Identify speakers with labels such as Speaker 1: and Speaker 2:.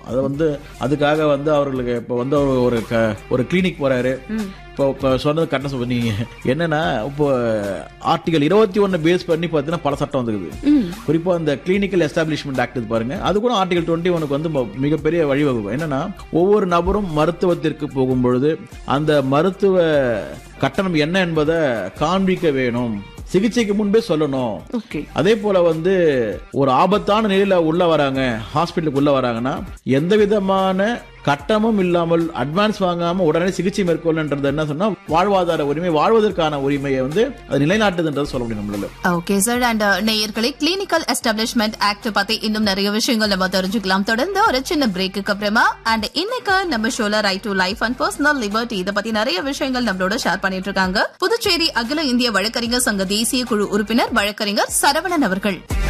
Speaker 1: அதை வந்து அதுக்காக வந்து அவர்களுக்கு இப்போ வந்து அவர் ஒரு க- ஒரு கிளினிக் போறாரு இப்போ இப்போ சொன்னது கரெக்டாக சொன்னீங்க என்னன்னா இப்போ ஆர்டிகல் இருபத்தி ஒன்று பேஸ் பண்ணி பார்த்தீங்கன்னா பல சட்டம் வந்துருக்குது குறிப்பா அந்த கிளினிக்கல் எஸ்டாப்ளிஷ்மெண்ட் ஆக்ட் இது பாருங்க அது கூட ஆர்டிகல் டுவெண்ட்டி ஒனுக்கு வந்து ம- மிகப்பெரிய வழிவகுக்கும் என்னன்னா ஒவ்வொரு நபரும் மருத்துவத்திற்கு போகும் பொழுது அந்த மருத்துவ கட்டணம் என்ன என்பதை காண்பிக்க வேணும் சிகிச்சைக்கு முன்பே சொல்லணும்
Speaker 2: ஓகே
Speaker 1: அதே போல வந்து ஒரு ஆபத்தான நிலையில உள்ள வராங்க ஹாஸ்பிட்டலுக்கு உள்ள வராங்கன்னா எந்த விதமான கட்டணமும் இல்லாமல் அட்வான்ஸ் வாங்காம உடனே சிகிச்சை மேற்கொள்ளன்றது என்ன சொன்னா வாழ்வாதார உரிமை வாழ்வதற்கான உரிமையை வந்து அது நிலைநாட்டுதுன்றது சொல்ல முடியும் நம்மளால
Speaker 2: ஓகே சார் அண்ட் நேயர்களை கிளினிக்கல் எஸ்டாப்ளிஷ்மெண்ட் ஆக்ட் பத்தி இன்னும் நிறைய விஷயங்கள் நம்ம தெரிஞ்சுக்கலாம் தொடர்ந்து ஒரு சின்ன பிரேக்குக்கு அப்புறமா அண்ட் இன்னைக்கு நம்ம ஷோல right to life and personal liberty இதை பத்தி நிறைய விஷயங்கள் நம்மளோட ஷேர் பண்ணிட்டு இருக்காங்க புதுச்சேரி அகில இந்திய வழக்கறிஞர் சங்க தேசிய குழு உறுப்பினர் வழக்கறிஞர் சரவணன் அவர்கள்